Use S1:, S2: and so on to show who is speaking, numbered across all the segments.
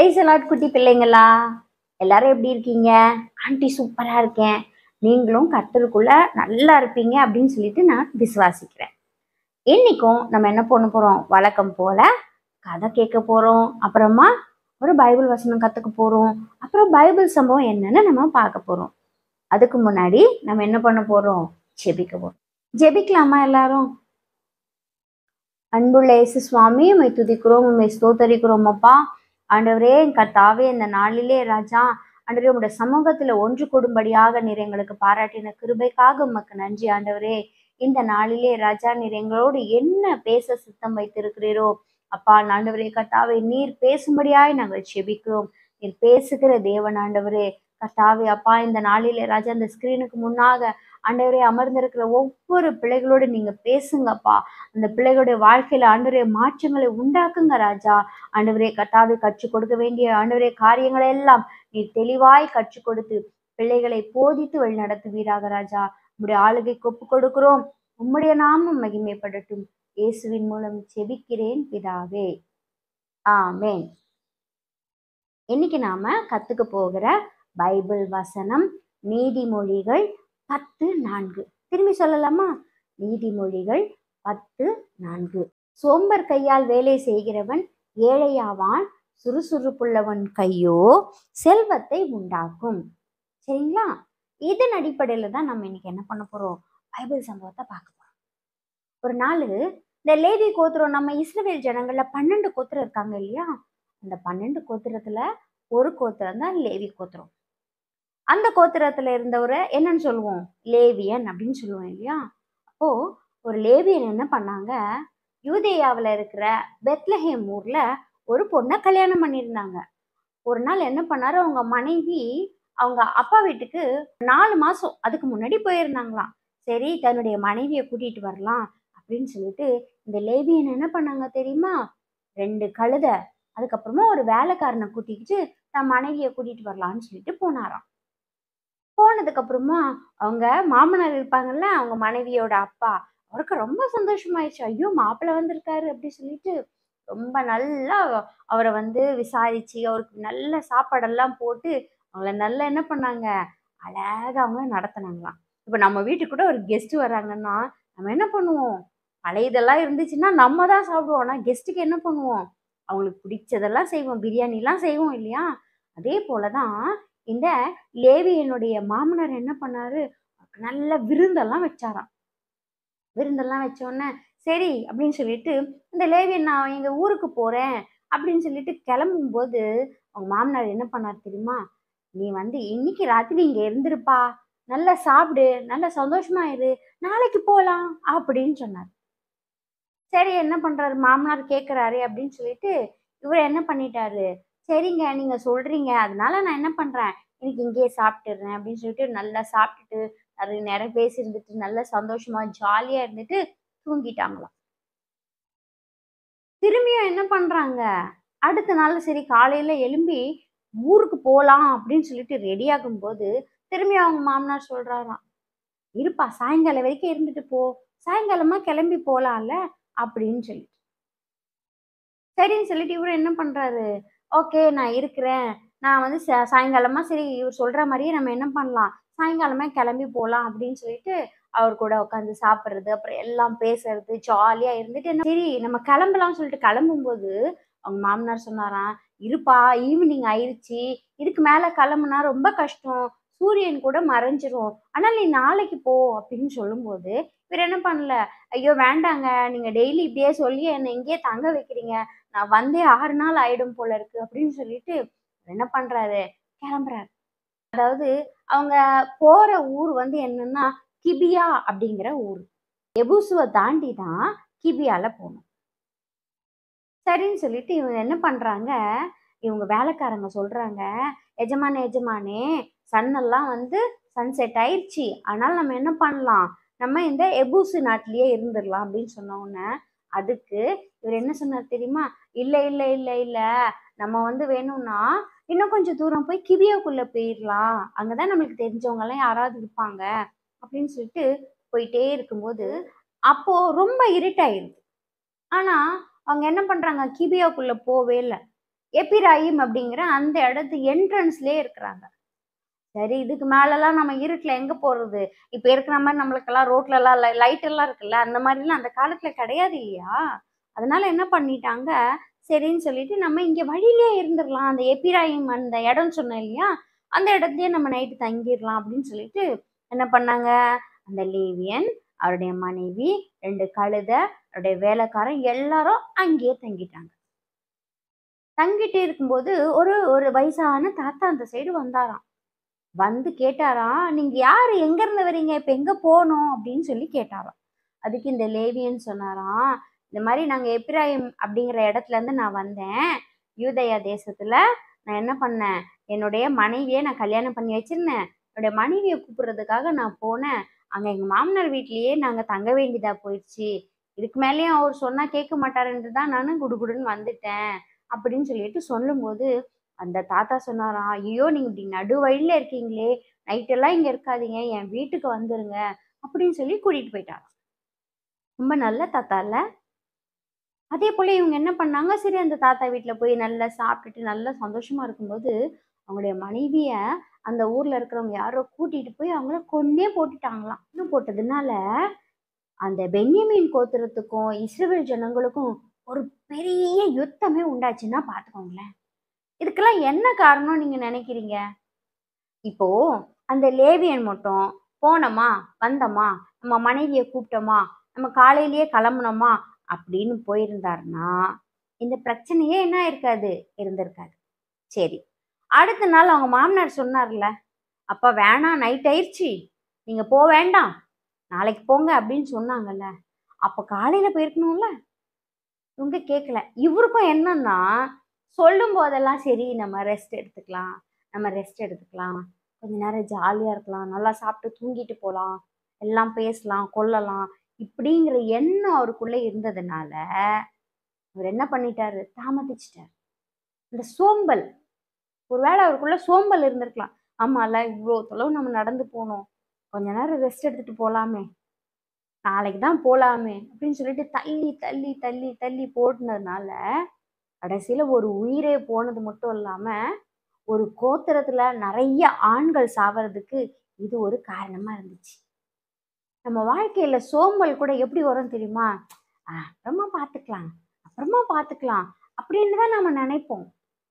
S1: price allot குட்டி பிள்ளைங்களா எல்லாரும் எப்படி இருக்கீங்க ஆண்டி சூப்பரா இருக்கேன் நீங்களும் கர்த்தருக்குள்ள நல்லா இருப்பீங்க அப்படின்னு சொல்லிட்டு நான் விசுவாசிக்கிறேன் இன்னைக்கும் நம்ம என்ன பண்ண போறோம் வழக்கம் போல கதை கேட்க போறோம் அப்புறமா ஒரு பைபிள் வசனம் கத்துக்க போறோம் அப்புறம் பைபிள் சம்பவம் என்னன்னு நம்ம பார்க்க போறோம் அதுக்கு முன்னாடி நம்ம என்ன பண்ண போறோம் ஜெபிக்க போறோம் ஜெபிக்கலாமா எல்லாரும் அன்புள்ள இயேசு சுவாமி உம்மை துதிக்கிறோம் உண்மை ஸ்தோத்தரிக்கிறோம் அப்பா ஆண்டவரே என் கர்த்தாவே இந்த நாளிலே ராஜா ஆண்டவரே உங்களுடைய சமூகத்துல ஒன்று கூடும்படியாக நீர் எங்களுக்கு பாராட்டின கிருபைக்காக உமக்கு நன்றி ஆண்டவரே இந்த நாளிலே ராஜா நீர் எங்களோடு என்ன பேச சித்தம் வைத்திருக்கிறீரோ அப்பா ஆண்டவரே கர்த்தாவே நீர் பேசும்படியாய் நாங்கள் செபிக்கிறோம் நீர் பேசுகிற தேவன் ஆண்டவரே கர்த்தாவே அப்பா இந்த நாளிலே ராஜா இந்த ஸ்கிரீனுக்கு முன்னாக ஆண்டவரே அமர்ந்திருக்கிற ஒவ்வொரு பிள்ளைகளோடு நீங்க பேசுங்கப்பா அந்த பிள்ளைகளுடைய வாழ்க்கையில ஆண்டவரே மாற்றங்களை உண்டாக்குங்க ராஜா ஆண்டவரே கர்த்தாவே கற்றுக் கொடுக்க வேண்டிய ஆண்டவரே காரியங்களை எல்லாம் நீ தெளிவாய் கற்றுக் கொடுத்து பிள்ளைகளை போதித்து வழி நடத்துவீராக ராஜா உம்முடைய ஆளுகைக்கு ஒப்பு கொடுக்கிறோம் உம்முடைய நாமம் மகிமைப்படட்டும் இயேசுவின் மூலம் செபிக்கிறேன் பிதாவே ஆமென் இன்னைக்கு நாம கத்துக்க போகிற பைபிள் வசனம் நீதிமொழிகள் பத்து நான்கு திரும்பி சொல்லலாமா நீதிமொழிகள் பத்து நான்கு சோம்பர் கையால் வேலை செய்கிறவன் ஏழையாவான் சுறுசுறுப்புள்ளவன் கையோ செல்வத்தை உண்டாக்கும் சரிங்களா இதன் அடிப்படையில தான் நம்ம இன்னைக்கு என்ன பண்ண போறோம் பைபிள் சம்பவத்தை பார்க்க போறோம் ஒரு நாள் இந்த லேவி கோத்திரம் நம்ம இஸ்ரவேல் ஜனங்கள்ல பன்னெண்டு கோத்திரம் இருக்காங்க இல்லையா அந்த பன்னெண்டு கோத்திரத்துல ஒரு கோத்திரம் தான் லேவி கோத்திரம் அந்த கோத்திரத்துல இருந்தவரை என்னன்னு சொல்லுவோம் லேவியன் அப்படின்னு சொல்லுவோம் இல்லையா அப்போ ஒரு லேவியன் என்ன பண்ணாங்க யூதேயாவில் இருக்கிற பெத்லஹேம் ஊர்ல ஒரு பொண்ணை கல்யாணம் பண்ணியிருந்தாங்க ஒரு நாள் என்ன பண்ணாரு அவங்க மனைவி அவங்க அப்பா வீட்டுக்கு நாலு மாசம் அதுக்கு முன்னாடி போயிருந்தாங்களாம் சரி தன்னுடைய மனைவியை கூட்டிட்டு வரலாம் அப்படின்னு சொல்லிட்டு இந்த லேவியன் என்ன பண்ணாங்க தெரியுமா ரெண்டு கழுத அதுக்கப்புறமா ஒரு வேலைக்காரனை கூட்டிக்கிட்டு தன் மனைவியை கூட்டிட்டு வரலாம்னு சொல்லிட்டு போனாராம் போனதுக்கு அப்புறமா அவங்க மாமனார் இருப்பாங்கல்ல அவங்க மனைவியோட அப்பா அவருக்கு ரொம்ப சந்தோஷமாயிடுச்சு ஐயோ மாப்பிள்ளை வந்திருக்காரு அப்படி சொல்லிட்டு ரொம்ப நல்லா அவரை வந்து விசாரிச்சு அவருக்கு நல்ல சாப்பாடெல்லாம் போட்டு அவங்கள நல்லா என்ன பண்ணாங்க அழகா அவங்க நடத்தினாங்களாம் இப்போ நம்ம வீட்டுக்கு கூட ஒரு கெஸ்ட் வராங்கன்னா நம்ம என்ன பண்ணுவோம் பழையதெல்லாம் இருந்துச்சுன்னா நம்ம தான் சாப்பிடுவோம் ஆனால் கெஸ்ட்டுக்கு என்ன பண்ணுவோம் அவங்களுக்கு பிடிச்சதெல்லாம் செய்வோம் பிரியாணிலாம் செய்வோம் இல்லையா அதே போல தான் இந்த லேவியனுடைய மாமனார் என்ன பண்ணாரு அவருக்கு நல்ல விருந்தெல்லாம் வச்சாராம் விருந்தெல்லாம் வச்ச உடனே சரி அப்படின்னு சொல்லிட்டு இந்த லேவியன் நான் எங்க ஊருக்கு போறேன் அப்படின்னு சொல்லிட்டு கிளம்பும்போது அவங்க மாமனார் என்ன பண்ணார் தெரியுமா நீ வந்து இன்னைக்கு ராத்திரி இங்க இருந்திருப்பா நல்லா சாப்பிடு நல்லா சந்தோஷமா இரு நாளைக்கு போலாம் அப்படின்னு சொன்னார் சரி என்ன பண்றாரு மாமனார் கேட்குறாரு அப்படின்னு சொல்லிட்டு இவர் என்ன பண்ணிட்டாரு சரிங்க நீங்க சொல்றீங்க அதனால நான் என்ன பண்றேன் இன்னைக்கு இங்கேயே சாப்பிட்டுடுறேன் அப்படின்னு சொல்லிட்டு நல்லா சாப்பிட்டுட்டு நிறைய நேரம் பேசி இருந்துட்டு நல்ல சந்தோஷமா ஜாலியா இருந்துட்டு தூங்கிட்டாங்களாம் திரும்பியும் என்ன பண்றாங்க அடுத்த நாள் சரி காலையில எழும்பி ஊருக்கு போலாம் அப்படின்னு சொல்லிட்டு ரெடி ஆகும்போது திரும்பி அவங்க மாமனார் சொல்றாராம் இருப்பா சாயங்காலம் வரைக்கும் இருந்துட்டு போ சாயங்காலமா கிளம்பி போலாம்ல அப்படின்னு சொல்லி சரின்னு சொல்லிட்டு இவரு என்ன பண்றாரு ஓகே நான் இருக்கிறேன் நான் வந்து சா- சாயங்காலமா சரி இவர் சொல்ற மாதிரியே நம்ம என்ன பண்ணலாம் சாயங்காலமே கிளம்பி போகலாம் அப்படின்னு சொல்லிட்டு அவர் கூட உட்காந்து சாப்பிட்றது அப்புறம் எல்லாம் பேசுறது ஜாலியா இருந்துட்டு என்ன சரி நம்ம கிளம்பலாம்னு சொல்லிட்டு கிளம்பும்போது அவங்க மாமனார் சொன்னாராம் இருப்பா ஈவினிங் ஆயிருச்சு இதுக்கு மேல கிளம்புனா ரொம்ப கஷ்டம் சூரியன் கூட மறைஞ்சிரும் ஆனால் நீ நாளைக்கு போ அப்படின்னு சொல்லும்போது இவர் என்ன பண்ணல ஐயோ வேண்டாங்க நீங்க டெய்லி இப்படியே சொல்லி என்னை இங்கேயே தங்க வைக்கிறீங்க நான் வந்தே ஆறு நாள் ஆயிடும் போல இருக்கு அப்படின்னு சொல்லிட்டு இவர் என்ன பண்றாரு கிளம்புறாரு அதாவது அவங்க போற ஊர் வந்து என்னன்னா கிபியா அப்படிங்கிற ஊர் எபுசுவை தாண்டி தான் கிபியால போகணும் சரின்னு சொல்லிட்டு இவங்க என்ன பண்றாங்க இவங்க வேலைக்காரங்க சொல்றாங்க எஜமானே எஜமானே சன்னெல்லாம் வந்து சன்செட் ஆயிடுச்சு அதனால நம்ம என்ன பண்ணலாம் நம்ம இந்த எபூசு நாட்டிலேயே இருந்துடலாம் அப்படின்னு சொன்ன உடனே அதுக்கு இவர் என்ன சொன்னார் தெரியுமா இல்ல இல்ல இல்ல இல்ல நம்ம வந்து வேணும்னா இன்னும் கொஞ்சம் தூரம் போய் கிவியாக்குள்ள போயிடலாம் அங்கதான் நம்மளுக்கு தெரிஞ்சவங்க எல்லாம் யாராவது இருப்பாங்க அப்படின்னு சொல்லிட்டு போயிட்டே இருக்கும்போது அப்போ ரொம்ப இருட்டாயிருது ஆனா அவங்க என்ன பண்றாங்க கிபியாக்குள்ள போவே இல்லை எப்பிராயிம் அப்படிங்கிற அந்த இடத்து என்ட்ரன்ஸ்லயே இருக்கிறாங்க சரி இதுக்கு மேலலாம் நம்ம இருட்டுல எங்க போறது இப்ப இருக்கிற மாதிரி நம்மளுக்கெல்லாம் ரோட்ல எல்லாம் லைட் எல்லாம் இருக்குல்ல அந்த மாதிரிலாம் அந்த காலத்துல கிடையாது இல்லையா அதனால என்ன பண்ணிட்டாங்க சரின்னு சொல்லிட்டு நம்ம இங்க வழியிலே இருந்துடலாம் அந்த எப்பிராயிம் அந்த இடம் சொன்னேன் இல்லையா அந்த இடத்துலயே நம்ம நைட்டு தங்கிடலாம் அப்படின்னு சொல்லிட்டு என்ன பண்ணாங்க அந்த லேவியன் அவருடைய மனைவி ரெண்டு கழுதை அவருடைய வேலைக்காரன் எல்லாரும் அங்கேயே தங்கிட்டாங்க தங்கிட்டு இருக்கும்போது ஒரு ஒரு வயசான தாத்தா அந்த சைடு வந்தாராம் வந்து கேட்டாராம் நீங்க யாரு எங்க இருந்து வரீங்க இப்ப எங்க போகணும் அப்படின்னு சொல்லி கேட்டாராம் அதுக்கு இந்த லேவியன் சொன்னாராம் இந்த மாதிரி நாங்க எப்ராயிம் அப்படிங்கிற இடத்துல இருந்து நான் வந்தேன் யூதயா தேசத்துல நான் என்ன பண்ணேன் என்னுடைய மனைவியை நான் கல்யாணம் பண்ணி வச்சிருந்தேன் என்னுடைய மனைவியை கூப்பிடுறதுக்காக நான் போனேன் அங்க எங்க மாமனார் வீட்லயே நாங்க தங்க வேண்டியதா போயிடுச்சு இதுக்கு மேலேயும் அவர் சொன்னா கேட்க மாட்டாருன்னு தான் நானும் குடுகுடுன்னு வந்துட்டேன் அப்படின்னு சொல்லிட்டு சொல்லும்போது அந்த தாத்தா சொன்னாராம் ஐயோ நீங்க இப்படி நடு வழியில இருக்கீங்களே நைட்டெல்லாம் இங்க இருக்காதீங்க என் வீட்டுக்கு வந்துருங்க அப்படின்னு சொல்லி கூட்டிட்டு போயிட்டாராம் ரொம்ப நல்ல தாத்தா இல்ல அதே போல இவங்க என்ன பண்ணாங்க சரி அந்த தாத்தா வீட்டுல போய் நல்லா சாப்பிட்டுட்டு நல்லா சந்தோஷமா இருக்கும்போது அவங்களுடைய மனைவிய அந்த ஊர்ல இருக்கிறவங்க யாரோ கூட்டிட்டு போய் அவங்கள கொன்னே போட்டுட்டாங்களாம் இன்னும் போட்டதுனால அந்த பென்யமீன் கோத்திரத்துக்கும் இஸ்ரேல் ஜனங்களுக்கும் ஒரு பெரிய யுத்தமே உண்டாச்சுன்னா பாத்துக்கோங்களேன் இதுக்கெல்லாம் என்ன காரணம் நீங்க நினைக்கிறீங்க இப்போ அந்த லேவியன் மட்டும் போனோமா வந்தோமா நம்ம மனைவியை கூப்பிட்டோமா நம்ம காலையிலேயே கிளம்புனோமா அப்படின்னு போயிருந்தாருன்னா இந்த பிரச்சனையே என்ன இருக்காது இருந்திருக்காது சரி அடுத்த நாள் அவங்க மாமனார் சொன்னார்ல அப்பா வேணாம் நைட் ஆயிடுச்சு நீங்க போக வேண்டாம் நாளைக்கு போங்க அப்படின்னு சொன்னாங்கல்ல அப்ப காலையில போயிருக்கணும்ல இவங்க கேட்கல இவருக்கும் என்னன்னா சொல்லும் போதெல்லாம் சரி நம்ம ரெஸ்ட் எடுத்துக்கலாம் நம்ம ரெஸ்ட் எடுத்துக்கலாம் கொஞ்ச நேரம் ஜாலியா இருக்கலாம் நல்லா சாப்பிட்டு தூங்கிட்டு போகலாம் எல்லாம் பேசலாம் கொள்ளலாம் இப்படிங்கிற எண்ணம் அவருக்குள்ள இருந்ததுனால அவர் என்ன பண்ணிட்டாரு தாமதிச்சிட்டார் இந்த சோம்பல் ஒருவேளை அவருக்குள்ள சோம்பல் இருந்திருக்கலாம் ஆமால இவ்வளோ தொலைவு நம்ம நடந்து போகணும் கொஞ்ச நேரம் ரெஸ்ட் எடுத்துட்டு போலாமே நாளைக்கு தான் போலாமே அப்படின்னு சொல்லிட்டு தள்ளி தள்ளி தள்ளி தள்ளி போட்டுனதுனால கடைசியில ஒரு உயிரே போனது மட்டும் இல்லாம ஒரு கோத்திரத்துல நிறைய ஆண்கள் சாவறதுக்கு இது ஒரு காரணமா இருந்துச்சு நம்ம வாழ்க்கையில சோம்பல் கூட எப்படி வரும் தெரியுமா "ஆ, அப்புறமா பார்த்துக்கலாம் அப்புறமா பார்த்துக்கலாம் அப்படின்னு தான் நம்ம நினைப்போம்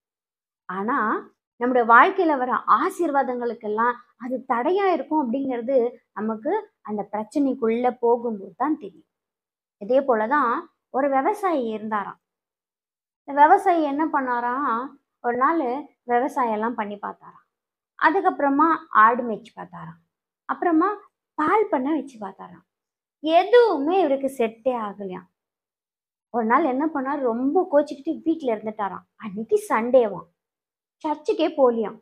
S1: ஆனா நம்முடைய வாழ்க்கையில வர ஆசீர்வாதங்களுக்கெல்லாம் அது தடையா இருக்கும் அப்படிங்கிறது நமக்கு அந்த பிரச்சனைக்குள்ள போகும்போது தான் தெரியும் இதே போலதான் ஒரு விவசாயி இருந்தாராம் இந்த விவசாயி என்ன பண்ணாராம் ஒரு நாள் விவசாயம் எல்லாம் பண்ணி பார்த்தாராம் அதுக்கப்புறமா ஆடு மேய்ச்சி பார்த்தாராம் அப்புறமா பால் பண்ண வச்சு பார்த்தாராம் எதுவுமே இவருக்கு செட்டே ஆகலையாம் ஒரு நாள் என்ன பண்ணார் ரொம்ப கோச்சிக்கிட்டு வீட்டில் இருந்துட்டாராம் அன்னைக்கு சண்டேவாம் சர்ச்சுக்கே போலியாம்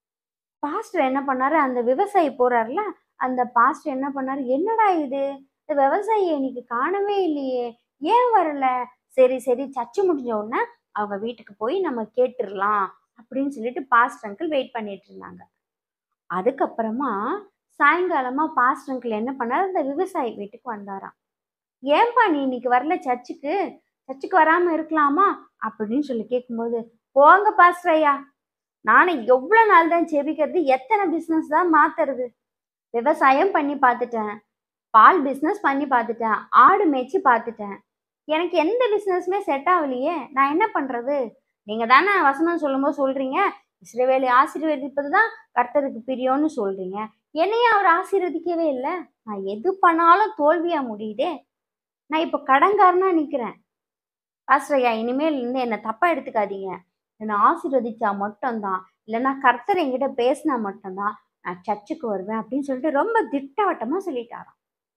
S1: பாஸ்டர் என்ன பண்ணாரு அந்த விவசாயி போறாருல அந்த பாஸ்டர் என்ன பண்ணாரு என்னடா இது இந்த விவசாயி இன்னைக்கு காணவே இல்லையே ஏன் வரல சரி சரி சர்ச்சு முடிஞ்ச உடனே அவங்க வீட்டுக்கு போய் நம்ம கேட்டுடலாம் அப்படின்னு சொல்லிட்டு பாஸ்டர் அங்கிள் வெயிட் பண்ணிட்டு இருந்தாங்க அதுக்கப்புறமா சாயங்காலமா பாஸ்டர் அங்கிள் என்ன பண்ணாரு அந்த விவசாயி வீட்டுக்கு வந்தாராம் ஏன்பா நீ இன்னைக்கு வரல சர்ச்சுக்கு சர்ச்சுக்கு வராம இருக்கலாமா அப்படின்னு சொல்லி கேட்கும்போது போங்க பாஸ்டர் ஐயா நானும் எவ்வளோ நாள் தான் செபிக்கிறது எத்தனை பிஸ்னஸ் தான் மாத்துறது விவசாயம் பண்ணி பார்த்துட்டேன் பால் பிஸ்னஸ் பண்ணி பார்த்துட்டேன் ஆடு மேய்ச்சி பார்த்துட்டேன் எனக்கு எந்த பிஸ்னஸுமே செட் ஆகலையே நான் என்ன பண்றது நீங்க தானே வசனம் சொல்லும்போது சொல்றீங்க இஸ்ரவேலை ஆசீர்வதிப்பது தான் கர்த்தருக்கு பிரியம்னு சொல்றீங்க என்னையும் அவர் ஆசீர்வதிக்கவே இல்லை நான் எது பண்ணாலும் தோல்வியா முடியுதே நான் இப்போ கடன்காரனா நிக்கிறேன் பாஸ்டர் ஐயா இனிமேல் இருந்து என்னை தப்பா எடுத்துக்காதீங்க என்னை ஆசீர்வதிச்சா மட்டும்தான் இல்லைன்னா கர்த்தர் என்கிட்ட பேசினா மட்டும்தான் நான் சர்ச்சுக்கு வருவேன் அப்படின்னு சொல்லிட்டு ரொம்ப திட்டவட்டமா சொல்லிட்டாராம்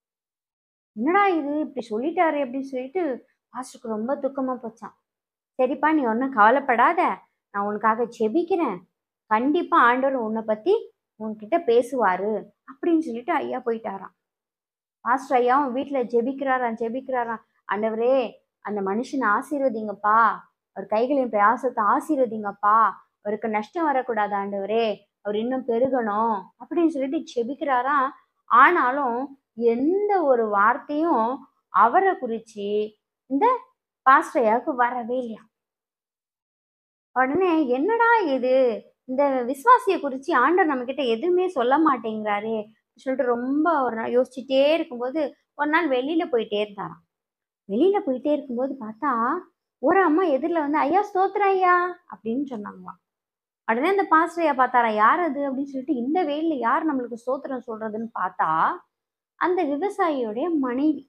S1: என்னடா இது இப்படி சொல்லிட்டாரு அப்படின்னு சொல்லிட்டு பாஸ்டருக்கு ரொம்ப துக்கமா போச்சான் சரிப்பா நீ ஒன்றும் கவலைப்படாத நான் உனக்காக செபிக்கிறேன் கண்டிப்பா ஆண்டவர் உன்னை பத்தி உன்கிட்ட பேசுவாரு அப்படின்னு சொல்லிட்டு ஐயா போயிட்டாராம் பாஸ்டர் ஐயாவும் வீட்டில் ஜெபிக்கிறாராம் ஜெபிக்கிறாராம் ஆண்டவரே அந்த மனுஷனை ஆசீர்வதிங்கப்பா அவர் கைகளின் பிரயாசத்தை ஆசீர்வதிங்கப்பா அவருக்கு நஷ்டம் வரக்கூடாது ஆண்டவரே அவர் இன்னும் பெருகணும் அப்படின்னு சொல்லிட்டு செபிக்கிறாராம் ஆனாலும் எந்த ஒரு வார்த்தையும் அவரை குறிச்சு இந்த பாஸ்டையாவுக்கு வரவே இல்லையா உடனே என்னடா இது இந்த விசுவாசிய குறிச்சு ஆண்டவர் நம்ம கிட்ட எதுவுமே சொல்ல மாட்டேங்கிறாரே சொல்லிட்டு ரொம்ப ஒரு நாள் யோசிச்சுட்டே இருக்கும்போது ஒரு நாள் வெளியில போயிட்டே இருந்தாராம் வெளியில போயிட்டே இருக்கும்போது பார்த்தா ஒரு அம்மா எதிரில் வந்து ஐயா ஸ்தோத்திரம் ஐயா அப்படின்னு சொன்னாங்களாம் உடனே அந்த பாஸ்டரையா பார்த்தாரா யார் அது அப்படின்னு சொல்லிட்டு இந்த வெயில்ல யார் நம்மளுக்கு ஸ்தோத்திரம் சொல்றதுன்னு பார்த்தா அந்த விவசாயியோடைய மனைவி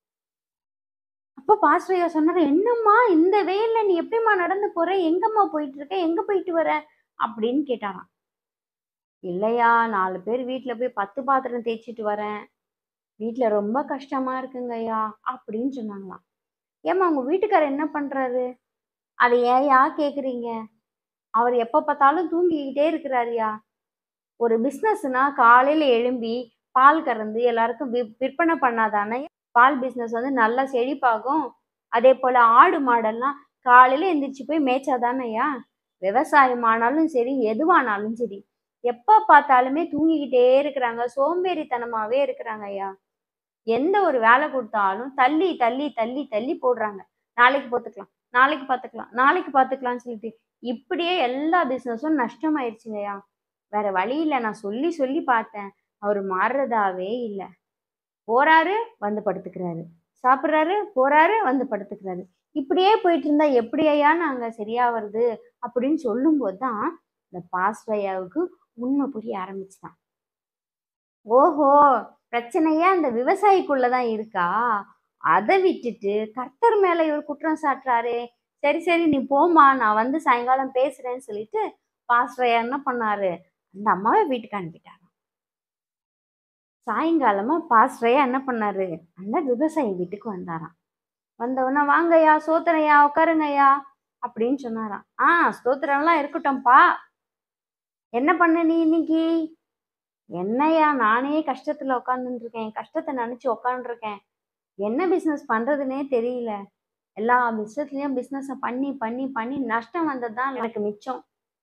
S1: அப்போ பாஸ்டரையா சொன்னாரு என்னம்மா இந்த வெயில்ல நீ எப்படிம்மா நடந்து போற எங்கம்மா போயிட்டு இருக்க எங்க போயிட்டு வர அப்படின்னு கேட்டாராம் இல்லையா நாலு பேர் வீட்டில் போய் பத்து பாத்திரம் தேய்ச்சிட்டு வரேன் வீட்டில் ரொம்ப கஷ்டமா இருக்குங்க ஐயா அப்படின்னு சொன்னாங்களாம் ஏம்மா உங்க வீட்டுக்காரர் என்ன பண்றாரு அதை ஏயா கேக்குறீங்க அவர் எப்போ பார்த்தாலும் தூங்கிக்கிட்டே இருக்கிறாருயா ஒரு பிஸ்னஸ்னா காலையில எழும்பி பால் கறந்து எல்லாருக்கும் வி- விற்பனை பண்ணாதானே பால் பிஸ்னஸ் வந்து நல்லா செழிப்பாகும் அதே போல ஆடு மாடெல்லாம் காலையில எந்திரிச்சு போய் மேய்ச்சாதானேயா விவசாயம் ஆனாலும் சரி எதுவானாலும் சரி எப்ப பார்த்தாலுமே தூங்கிக்கிட்டே இருக்கிறாங்க சோம்பேறித்தனமாவே இருக்கிறாங்க ஐயா எந்த ஒரு வேலை கொடுத்தாலும் தள்ளி தள்ளி தள்ளி தள்ளி போடுறாங்க நாளைக்கு பார்த்துக்கலாம் நாளைக்கு பார்த்துக்கலாம் நாளைக்கு பார்த்துக்கலாம்னு சொல்லிட்டு இப்படியே எல்லா பிஸ்னஸும் நஷ்டமாயிருச்சுங்கய்யா வேற வழி இல்லை நான் சொல்லி சொல்லி பார்த்தேன் அவர் மாறுறதாவே இல்லை போறாரு வந்து படுத்துக்கிறாரு சாப்பிட்றாரு போறாரு வந்து படுத்துக்கிறாரு இப்படியே போயிட்டு இருந்தா எப்படி ஐயா நாங்க சரியா வருது அப்படின்னு சொல்லும்போது தான் இந்த பாஸ்டர் ஐயாவுக்கு உண்மை புரிய ஆரம்பிச்சுதான் ஓஹோ பிரச்சனையே அந்த விவசாயிக்குள்ளதான் இருக்கா அதை விட்டுட்டு கர்த்தர் மேல இவர் குற்றம் சாட்டுறாரே சரி சரி நீ போம்மா நான் வந்து சாயங்காலம் பேசுறேன்னு சொல்லிட்டு பாஸ்டர் ஐயா என்ன பண்ணாரு அந்த அம்மாவை வீட்டுக்கு அனுப்பிட்டாரு சாயங்காலமா பாஸ்டர் ஐயா என்ன பண்ணாரு அந்த விவசாயி வீட்டுக்கு வந்தாராம் வந்தவொடனே வாங்கய்யா சோத்திரையா உட்காருங்கய்யா அப்படின்னு சொன்னாராம் ஆ ஸ்தோத்திரம்லாம் இருக்கட்டும்ப்பா என்ன பண்ண நீ இன்னைக்கு என்னய்யா நானே கஷ்டத்துல உட்காந்துட்டு இருக்கேன் என் கஷ்டத்தை நினைச்சு உட்காந்துருக்கேன் என்ன பிசினஸ் பண்றதுனே தெரியல எல்லா பிசினஸ்லயும் பிசினஸ பண்ணி பண்ணி பண்ணி நஷ்டம் வந்தது தான் எனக்கு மிச்சம்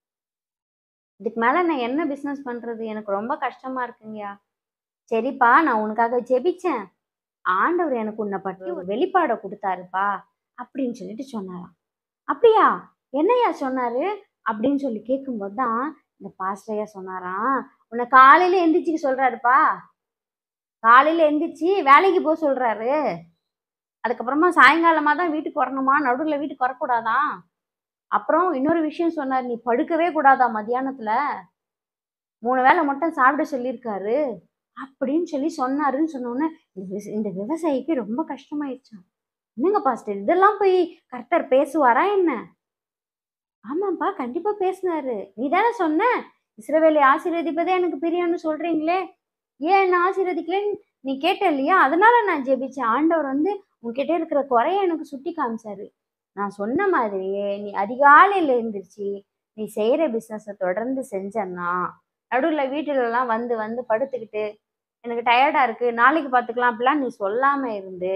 S1: இதுக்கு மேல நான் என்ன பிசினஸ் பண்றது எனக்கு ரொம்ப கஷ்டமா இருக்குங்கய்யா சரிப்பா நான் உனக்காக ஜெபிச்சேன் ஆண்டவர் எனக்கு உன்னை பற்றி ஒரு வெளிப்பாடை கொடுத்தாருப்பா அப்படின்னு சொல்லிட்டு சொன்னாராம் அப்படியா என்னய்யா சொன்னாரு அப்படின்னு சொல்லி கேட்கும்போது தான் இந்த பாஸ்டரையா சொன்னாராம் உன்னை காலையில எந்திரிச்சுக்க சொல்றாருப்பா காலையில எந்திரிச்சு வேலைக்கு போக சொல்றாரு அதுக்கப்புறமா சாயங்காலமா தான் வீட்டுக்கு வரணுமா நடுவில் வீட்டுக்கு வரக்கூடாதான் அப்புறம் இன்னொரு விஷயம் சொன்னார் நீ படுக்கவே கூடாதா மத்தியானத்துல மூணு வேளை மட்டும் சாப்பிட சொல்லியிருக்காரு அப்படின்னு சொல்லி சொன்னாருன்னு சொன்னோன்னே இந்த விவ- இந்த விவசாயிக்கு ரொம்ப கஷ்டமாயிடுச்சான் என்னங்க பாஸ்டர் இதெல்லாம் போய் கர்த்தர் பேசுவாரா என்ன ஆமாப்பா கண்டிப்பா பேசினாரு நீ தானே சொன்ன இஸ்ரவேலை ஆசீர்வதிப்பதே எனக்கு பிரியம்னு சொல்றீங்களே ஏன் என்ன ஆசீர்வதிக்கலன்னு நீ கேட்ட இல்லையா அதனால நான் ஜெபிச்சேன் ஆண்டவர் வந்து உன்கிட்ட இருக்கிற குறைய எனக்கு சுட்டி காமிச்சாரு நான் சொன்ன மாதிரியே நீ அதிகாலையில எழுந்திருச்சு நீ செய்யற பிசினஸை தொடர்ந்து செஞ்சன்னா நடுவில் வீட்டுலலாம் வந்து வந்து படுத்துக்கிட்டு எனக்கு டயர்டா இருக்கு நாளைக்கு பார்த்துக்கலாம் அப்படிலாம் நீ சொல்லாம இருந்து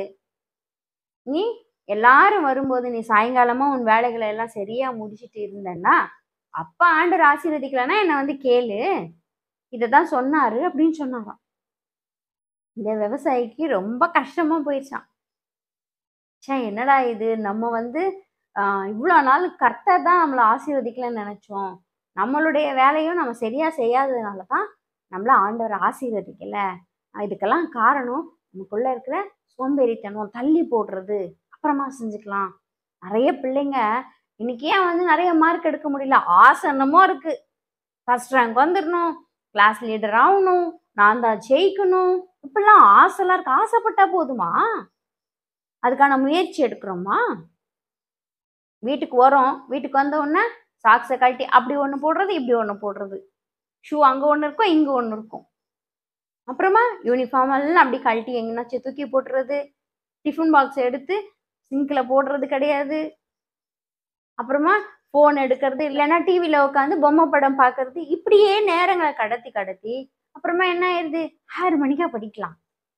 S1: நீ எல்லாரும் வரும்போது நீ சாயங்காலமா உன் வேலைகளை எல்லாம் சரியா முடிச்சிட்டு இருந்தேன்னா அப்ப ஆண்டவர் ஆசீர்வதிக்கலன்னா என்னை வந்து கேளு இதை தான் சொன்னாரு அப்படின்னு சொன்னாராம் இந்த விவசாயிக்கு ரொம்ப கஷ்டமா போயிடுச்சான் ச்சே என்னடா இது நம்ம வந்து ஆஹ் இவ்வளோ நாள் கர்த்தர் தான் நம்மளை ஆசீர்வதிக்கலன்னு நினைச்சோம் நம்மளுடைய வேலையும் நம்ம சரியா செய்யாததுனால தான் நம்மள ஆண்டவர் ஆசீர்வதிக்கல ஆஹ் இதுக்கெல்லாம் காரணம் நமக்குள்ள இருக்கிற சோம்பேறித்தனம் தள்ளி போடுறது அப்புறமா செஞ்சுக்கலாம் நிறைய பிள்ளைங்க இன்னைக்கு ஏன் வந்து நிறைய மார்க் எடுக்க முடியல ஆசை என்னமோ இருக்கு ஃபர்ஸ்ட் ரேங்க் வந்துடணும் கிளாஸ் லீடர் ஆகணும் நான் தான் ஜெயிக்கணும் இப்படிலாம் ஆசைலாம் இருக்கு ஆசைப்பட்டா போதுமா அதுக்கான முயற்சி எடுக்கிறோமா வீட்டுக்கு வரோம் வீட்டுக்கு வந்த உடனே சாக்ஸை கழட்டி அப்படி ஒன்று போடுறது இப்படி ஒன்று போடுறது ஷூ அங்கே ஒன்று இருக்கும் இங்கே ஒன்று இருக்கும் அப்புறமா யூனிஃபார்ம் எல்லாம் அப்படி கழட்டி எங்கேனாச்சும் தூக்கி போட்டுறது டிஃபன் பாக்ஸ் எடுத்து சிங்கில் போடுறது கிடையாது அப்புறமா ஃபோன் எடுக்கிறது இல்லைன்னா டிவியில் உட்காந்து பொம்மை படம் பார்க்கறது இப்படியே நேரங்களை கடத்தி கடத்தி அப்புறமா என்ன ஆயிடுது ஆறு மணிக்கா படிக்கலாம்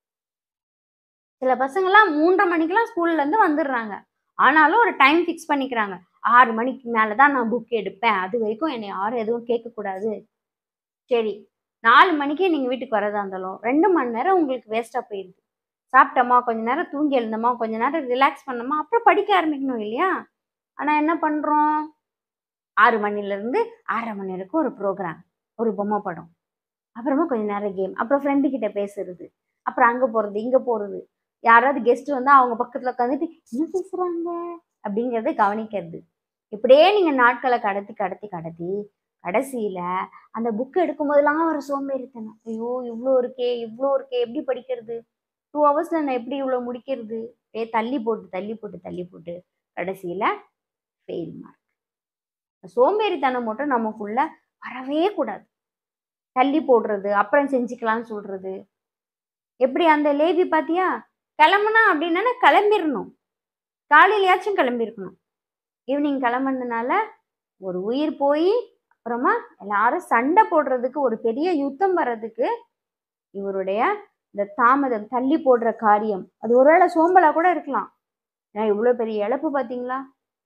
S1: சில பசங்களாம் மூன்றரை மணிக்கெல்லாம் ஸ்கூல்ல இருந்து வந்துடுறாங்க ஆனாலும் ஒரு டைம் ஃபிக்ஸ் பண்ணிக்கிறாங்க ஆறு மணிக்கு மேலே தான் நான் புக் எடுப்பேன் அது வரைக்கும் என்னை யாரும் எதுவும் கேட்கக்கூடாது சரி நாலு மணிக்கே நீங்கள் வீட்டுக்கு வரதா இருந்தாலும் ரெண்டு மணி நேரம் உங்களுக்கு வேஸ்ட்டாக போயிடுது சாப்பிட்டோமா கொஞ்ச நேரம் தூங்கி எழுந்தோமா கொஞ்ச நேரம் ரிலாக்ஸ் பண்ணோமா அப்புறம் படிக்க ஆரம்பிக்கணும் இல்லையா ஆனால் என்ன பண்ணுறோம் ஆறு மணிலேருந்து ஆறரை மணி வரைக்கும் ஒரு ப்ரோக்ராம் ஒரு பொம்மை படம் அப்புறமா கொஞ்ச நேரம் கேம் அப்புறம் ஃப்ரெண்டு கிட்ட பேசுறது அப்புறம் அங்கே போகிறது இங்கே போகிறது யாராவது கெஸ்ட் வந்தால் அவங்க பக்கத்தில் உட்காந்துட்டு என்ன பேசுகிறாங்க அப்படிங்கிறத கவனிக்கிறது இப்படியே நீங்கள் நாட்களை கடத்தி கடத்தி கடத்தி கடைசியில் அந்த புக் எடுக்கும் போதெல்லாம் வர சோம்பேறித்தனம் ஐயோ இவ்வளோ இருக்கே இவ்வளோ இருக்கே எப்படி படிக்கிறது டூ ஹவர்ஸில் நான் எப்படி இவ்வளோ முடிக்கிறது ஏ தள்ளி போட்டு தள்ளி போட்டு தள்ளி போட்டு கடைசியில் ஃபெயில் மார்க் சோம்பேறித்தனம் மட்டும் நமக்குள்ள வரவே கூடாது தள்ளி போடுறது அப்புறம் செஞ்சுக்கலாம்னு சொல்றது எப்படி அந்த லேவி பாத்தியா கிளம்புனா அப்படின்னா கிளம்பிடணும் காலையிலயாச்சும் கிளம்பியிருக்கணும் ஈவினிங் கிளம்புனதுனால ஒரு உயிர் போய் அப்புறமா எல்லாரும் சண்டை போடுறதுக்கு ஒரு பெரிய யுத்தம் வர்றதுக்கு இவருடைய இந்த தாமதம் தள்ளி போடுற காரியம் அது ஒருவேளை சோம்பலா கூட இருக்கலாம் ஏன்னா இவ்வளோ பெரிய இழப்பு பார்த்தீங்களா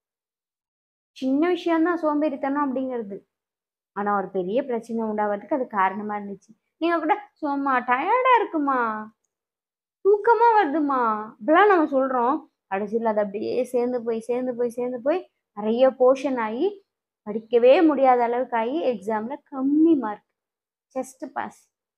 S1: சின்ன விஷயம்தான் சோம்பேறித்தனம் அப்படிங்கிறது ஆனா ஒரு பெரிய பிரச்சனை உண்டாவதுக்கு அது காரணமா இருந்துச்சு நீங்க கூட சும்மா டயர்டா இருக்குமா தூக்கமா வருதுமா இப்படிலாம் நம்ம சொல்றோம் கடைசியில் அது அப்படியே சேர்ந்து போய் சேர்ந்து போய் சேர்ந்து போய் நிறைய போர்ஷன் ஆகி படிக்கவே முடியாத அளவுக்கு ஆகி எக்ஸாம்ல கம்மி மார்க் ஜஸ்ட் பாஸ்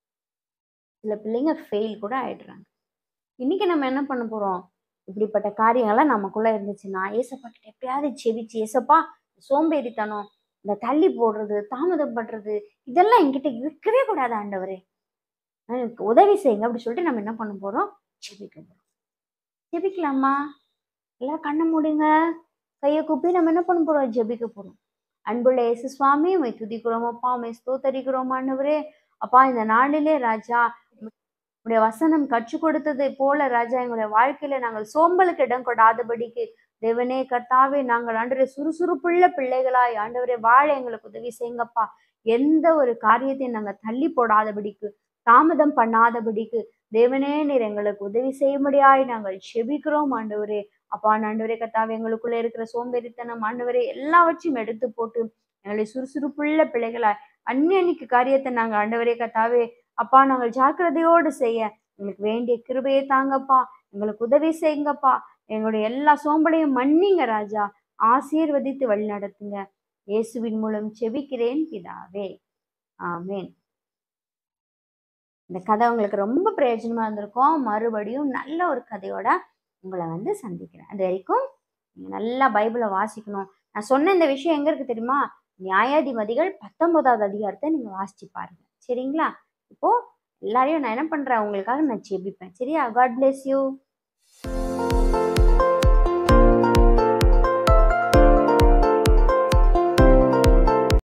S1: சில பிள்ளைங்க ஃபெயில் கூட ஆயிடுறாங்க இன்னைக்கு நம்ம என்ன பண்ண போறோம் இப்படிப்பட்ட காரியங்கள்லாம் நமக்குள்ள இருந்துச்சுன்னா ஏசப்பா கிட்ட எப்படியாவது செவிச்சு ஏசப்பா சோம்பேறித்தனம் இந்த தள்ளி போடுறது தாமதம் பண்றது இதெல்லாம் என்கிட்ட இருக்கவே கூடாது ஆண்டவரே எனக்கு உதவி செய்யுங்க அப்படி சொல்லிட்டு நம்ம என்ன பண்ண போறோம் ஜெபிக்க போறோம் ஜெபிக்கலாமா எல்லாம் கண்ணை மூடுங்க கையை கூப்பி நம்ம என்ன பண்ண போறோம் ஜெபிக்க போறோம் அன்புள்ள இயேசு சுவாமி உமை துதிக்கிறோம் அப்பா உமை ஸ்தோத்தரிக்கிறோம் ஆண்டவரே அப்பா இந்த நாளிலே ராஜா உடைய வசனம் கற்றுக் கொடுத்ததை போல ராஜா எங்களுடைய வாழ்க்கையில நாங்கள் சோம்பலுக்கு இடம் கொடாதபடிக்கு தேவனே கர்த்தாவே நாங்கள் ஆண்டவரே சுறுசுறுப்புள்ள பிள்ளைகளாய் ஆண்டவரே வாழ எங்களுக்கு உதவி செய்யுங்கப்பா எந்த ஒரு காரியத்தையும் நாங்கள் தள்ளி போடாதபடிக்கு தாமதம் பண்ணாதபடிக்கு தேவனே நீர் எங்களுக்கு உதவி செய்யும்படியாய் நாங்கள் செபிக்கிறோம் ஆண்டவரே அப்பா ஆண்டவரே கர்த்தாவே எங்களுக்குள்ள இருக்கிற சோம்பேறித்தனம் ஆண்டவரே எல்லாவற்றையும் எடுத்து போட்டு எங்களை சுறுசுறுப்புள்ள பிள்ளைகளாய் அந்நியனிக்கு காரியத்தை நாங்கள் ஆண்டவரே கர்த்தாவே அப்பா நாங்கள் ஜாக்கிரதையோடு செய்ய எங்களுக்கு வேண்டிய கிருபையை தாங்கப்பா எங்களுக்கு உதவி செய்யுங்கப்பா எங்களுடைய எல்லா சோம்பலையும் மன்னிங்க ராஜா ஆசீர்வதித்து வழி நடத்துங்க இயேசுவின் மூலம் செபிக்கிறேன் பிதாவே ஆமேன் இந்த கதை உங்களுக்கு ரொம்ப பிரயோஜனமா இருந்திருக்கும் மறுபடியும் நல்ல ஒரு கதையோட உங்களை வந்து சந்திக்கிறேன் அது வரைக்கும் நீங்க நல்லா பைபிளை வாசிக்கணும் நான் சொன்ன இந்த விஷயம் எங்க இருக்கு தெரியுமா நியாயாதிபதிகள் பத்தொன்பதாவது அதிகாரத்தை நீங்க வாசிச்சு பாருங்க சரிங்களா இப்போ எல்லாரையும் நான் என்ன பண்றேன் உங்களுக்காக நான் ஜெபிப்பேன் சரியா காட் bless யூ